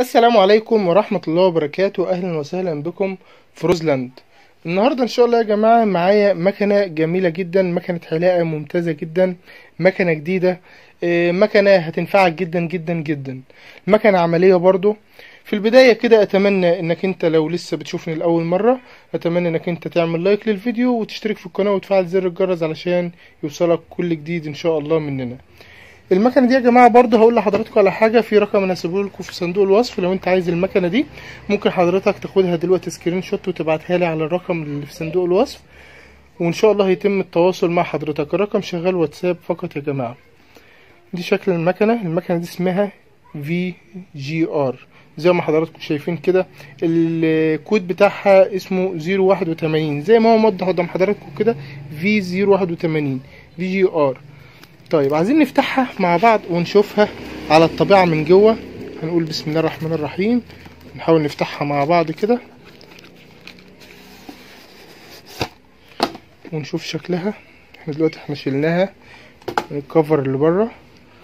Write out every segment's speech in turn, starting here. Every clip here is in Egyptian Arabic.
السلام عليكم ورحمة الله وبركاته أهلا وسهلا بكم في روزلاند النهاردة إن شاء الله يا جماعة معايا مكنة جميلة جدا مكنة حلاقة ممتازة جدا مكنة جديدة آه، مكنة هتنفعك جدا جدا جدا مكنة عملية برضو في البداية كده أتمنى إنك أنت لو لسه بتشوفني لأول مرة أتمنى إنك أنت تعمل لايك للفيديو وتشترك في القناة وتفعل زر الجرس علشان يوصلك كل جديد إن شاء الله مننا المكنه دي يا جماعه برضه هقول لحضراتكم على حاجه في رقم انا هسيبه لكم في صندوق الوصف لو انت عايز المكنه دي ممكن حضرتك تاخدها دلوقتي سكرين شوت وتبعتها لي على الرقم اللي في صندوق الوصف وان شاء الله هيتم التواصل مع حضرتك الرقم شغال واتساب فقط يا جماعه دي شكل المكنه المكنه دي اسمها في جي ار زي ما حضراتكم شايفين كده الكود بتاعها اسمه 081 زي ما هو موضح قدام حضراتكم كده في 081 في جي ار طيب عايزين نفتحها مع بعض ونشوفها على الطبيعة من جوه هنقول بسم الله الرحمن الرحيم نحاول نفتحها مع بعض كده ونشوف شكلها احنا دلوقتي احنا شلناها من الكفر اللي بره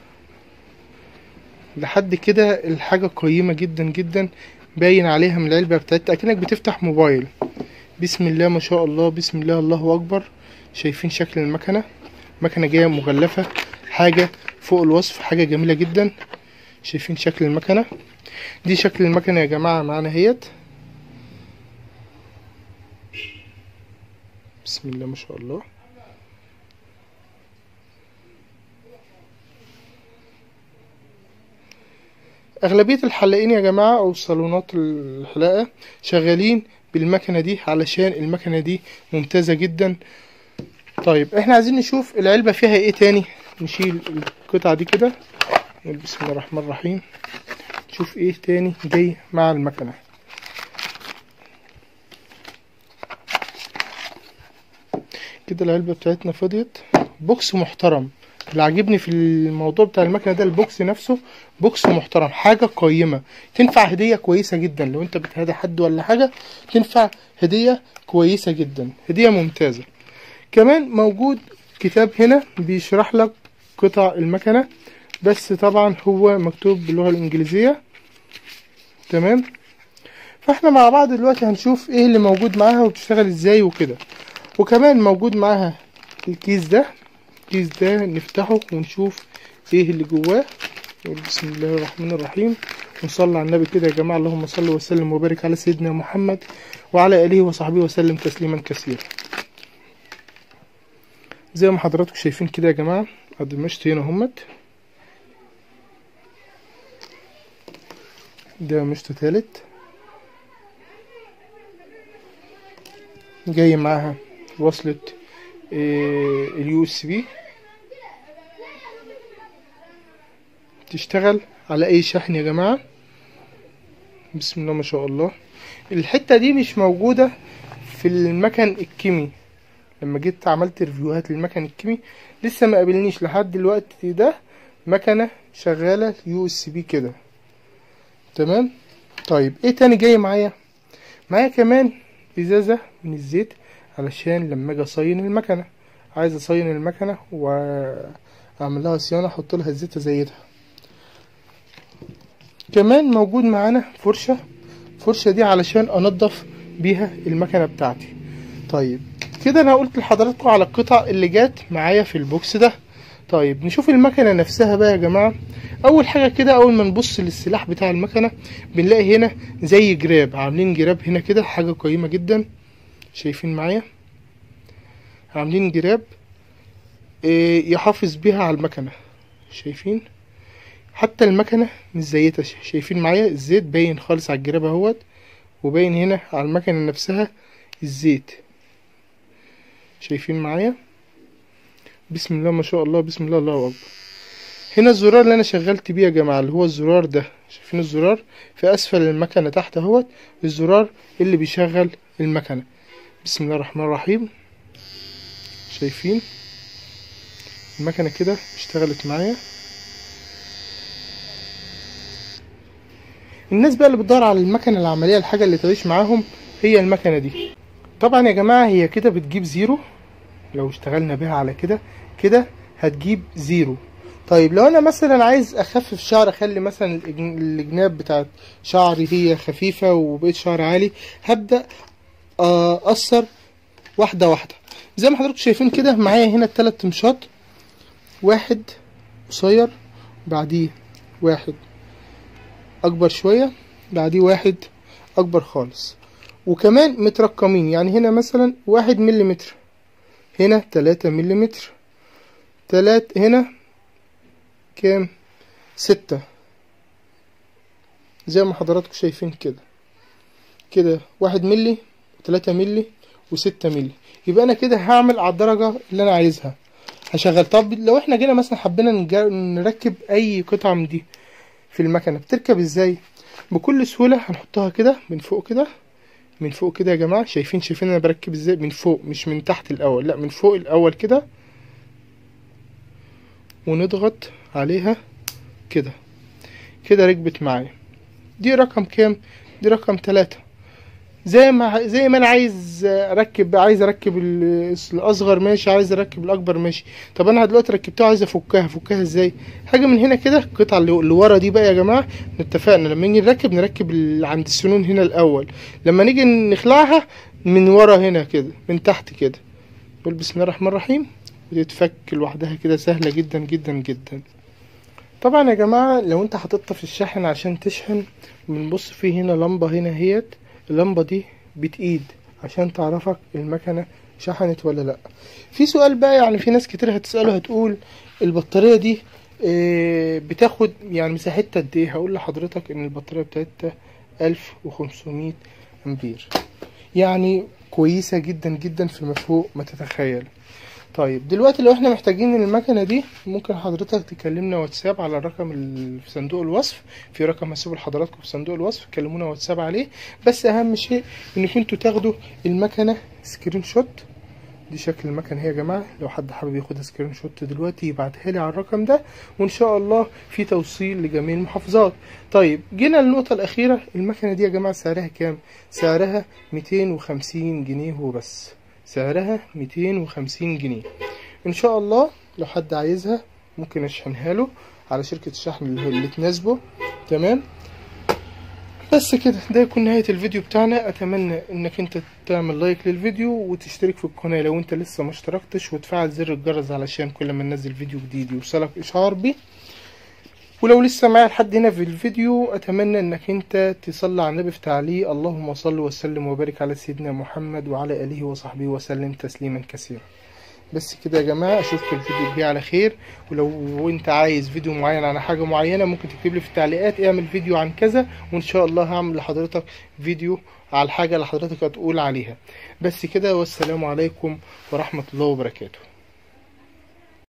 لحد كده الحاجة قيمة جدا جدا باين عليها من العلبة بتاعتها اكنك بتفتح موبايل بسم الله ما شاء الله بسم الله الله اكبر شايفين شكل المكنه مكنة جاية مغلفة حاجة فوق الوصف حاجة جميلة جدا شايفين شكل المكنة دي شكل المكنة يا جماعة معانا اهيت بسم الله ما شاء الله أغلبية الحلاقين يا جماعة أو صالونات الحلاقة شغالين بالمكنة دي علشان المكنة دي ممتازة جدا طيب احنا عايزين نشوف العلبة فيها ايه تاني نشيل القطعة دي كده نقول بسم الله الرحمن الرحيم نشوف ايه تاني جاي مع المكنة كده العلبة بتاعتنا فضيت بوكس محترم اللي عاجبني في الموضوع بتاع المكنة ده البوكس نفسه بوكس محترم حاجة قيمة تنفع هدية كويسة جدا لو انت بتهدي حد ولا حاجة تنفع هدية كويسة جدا هدية ممتازة كمان موجود كتاب هنا بيشرح لك قطع المكنة بس طبعا هو مكتوب باللغة الإنجليزية تمام فاحنا مع بعض دلوقتي هنشوف ايه اللي موجود معاها وبتشتغل ازاي وكده وكمان موجود معاها الكيس ده الكيس ده نفتحه ونشوف ايه اللي جواه نقول بسم الله الرحمن الرحيم ونصلي على النبي كده يا جماعة اللهم صل وسلم وبارك على سيدنا محمد وعلى آله وصحبه وسلم تسليما كثيرا زي ما حضراتكم شايفين كده يا جماعة قد مشط هنا همت ده مشط تالت جاي معاها وصلة اليو اس بي تشتغل على اي شحن يا جماعة بسم الله ما شاء الله الحتة دي مش موجودة في المكن الكيمي لما جيت عملت ريفيوهات للمكن الكيمي لسه ما قابلنيش لحد دلوقتي ده مكنه شغاله يو اس بي كده تمام طيب ايه تاني جاي معايا معايا كمان ازازه من الزيت علشان لما اجي اصين المكنه عايز اصين المكنه واعمل لها صيانه احط لها الزيت ازيدها كمان موجود معانا فرشه فرشه دي علشان انضف بيها المكنه بتاعتي طيب كده انا قلت لحضراتكم على القطع اللي جات معايا في البوكس ده طيب نشوف المكنه نفسها بقى يا جماعه اول حاجه كده اول ما نبص للسلاح بتاع المكنه بنلاقي هنا زي جراب عاملين جراب هنا كده حاجه قيمه جدا شايفين معايا عاملين جراب إيه يحافظ بيها على المكنه شايفين حتى المكنه مش زيتها شايفين معايا الزيت باين خالص على الجراب اهوت وباين هنا على المكنه نفسها الزيت شايفين معايا بسم الله ما شاء الله بسم الله الله اكبر هنا الزرار اللي انا شغلت بيه يا جماعه اللي هو الزرار ده شايفين الزرار في اسفل المكنه تحت اهوت الزرار اللي بيشغل المكنه بسم الله الرحمن الرحيم شايفين المكنه كده اشتغلت معايا الناس بقى اللي بتدور على المكنه العمليه الحاجه اللي تعيش معاهم هي المكنه دي طبعا يا جماعة هي كده بتجيب زيرو لو اشتغلنا بيها على كده كده هتجيب زيرو طيب لو انا مثلا عايز اخفف شعر اخلي مثلا الإجن- الجناب بتاعت شعري هي خفيفة وبقيت شعر عالي هبدأ اقصر واحدة واحدة زي ما حضراتكم شايفين كده معايا هنا التلات تمشاط واحد قصير بعديه واحد اكبر شوية بعديه واحد اكبر خالص وكمان مترقمين يعني هنا مثلا واحد مليمتر هنا تلاتة مليمتر تلات هنا كام ستة زي ما حضراتكم شايفين كده كده واحد ملي وتلاتة ملي وستة ملي يبقى انا كده هعمل على الدرجة اللي انا عايزها هشغل طب لو احنا جينا مثلا حبينا نجا- نركب اي قطعة من دي في المكنة بتركب ازاي بكل سهولة هنحطها كده من فوق كده من فوق كده يا جماعة شايفين شايفين انا بركب ازاي من فوق مش من تحت الاول لا من فوق الاول كده ونضغط عليها كده كده ركبت معايا دي رقم كام دي رقم تلاتة زي ما زي ما انا عايز اركب عايز اركب ال- الاصغر ماشي عايز اركب الاكبر ماشي طب انا دلوقتي ركبتها عايز افكها افكها ازاي حاجه من هنا كده القطعه اللي اللي ورا دي بقى يا جماعه اتفقنا لما نيجي نركب نركب اللي عند السنون هنا الاول لما نيجي نخلعها من ورا هنا كده من تحت كده نقول بسم الله الرحمن الرحيم وتتفك لوحدها كده سهله جدا جدا جدا طبعا يا جماعه لو انت حاططها في الشاحن عشان تشحن بنبص في هنا لمبه هنا اهيت اللمبه دي بتقيد عشان تعرفك المكنه شحنت ولا لا في سؤال بقى يعني في ناس كتير هتساله هتقول البطاريه دي آه، بتاخد يعني مساحتها قد ايه هقول لحضرتك ان البطاريه بتاعتها 1500 امبير يعني كويسه جدا جدا في مفوق ما تتخيل طيب دلوقتي لو احنا محتاجين المكنه دي ممكن حضرتك تكلمنا واتساب على الرقم اللي في صندوق الوصف في رقم هسيبه لحضراتكم في صندوق الوصف كلمونا واتساب عليه بس اهم شيء انكم انتوا تاخدوا المكنه سكرين شوت دي شكل المكنه هي يا جماعه لو حد حابب ياخدها سكرين شوت دلوقتي يبعتها لي على الرقم ده وان شاء الله في توصيل لجميع المحافظات طيب جينا للنقطه الاخيره المكنه دي يا جماعه سعرها كام سعرها 250 جنيه وبس سعرها 250 جنيه ان شاء الله لو حد عايزها ممكن اشحنها له على شركة الشحن اللي اللي تناسبه تمام بس كده ده يكون نهاية الفيديو بتاعنا اتمنى انك انت تعمل لايك للفيديو وتشترك في القناة لو انت لسه ما اشتركتش وتفعل زر الجرس علشان كل ما ننزل فيديو جديد يوصلك اشعار بيه ولو لسه معايا لحد هنا في الفيديو اتمنى انك انت تصلي على النبي في تعليق اللهم صل وسلم وبارك على سيدنا محمد وعلى اله وصحبه وسلم تسليما كثيرا بس كده يا جماعه اشوفكم الفيديو الجاي على خير ولو انت عايز فيديو معين عن حاجه معينه ممكن تكتب لي في التعليقات اعمل فيديو عن كذا وان شاء الله هعمل لحضرتك فيديو على الحاجه اللي حضرتك هتقول عليها بس كده والسلام عليكم ورحمه الله وبركاته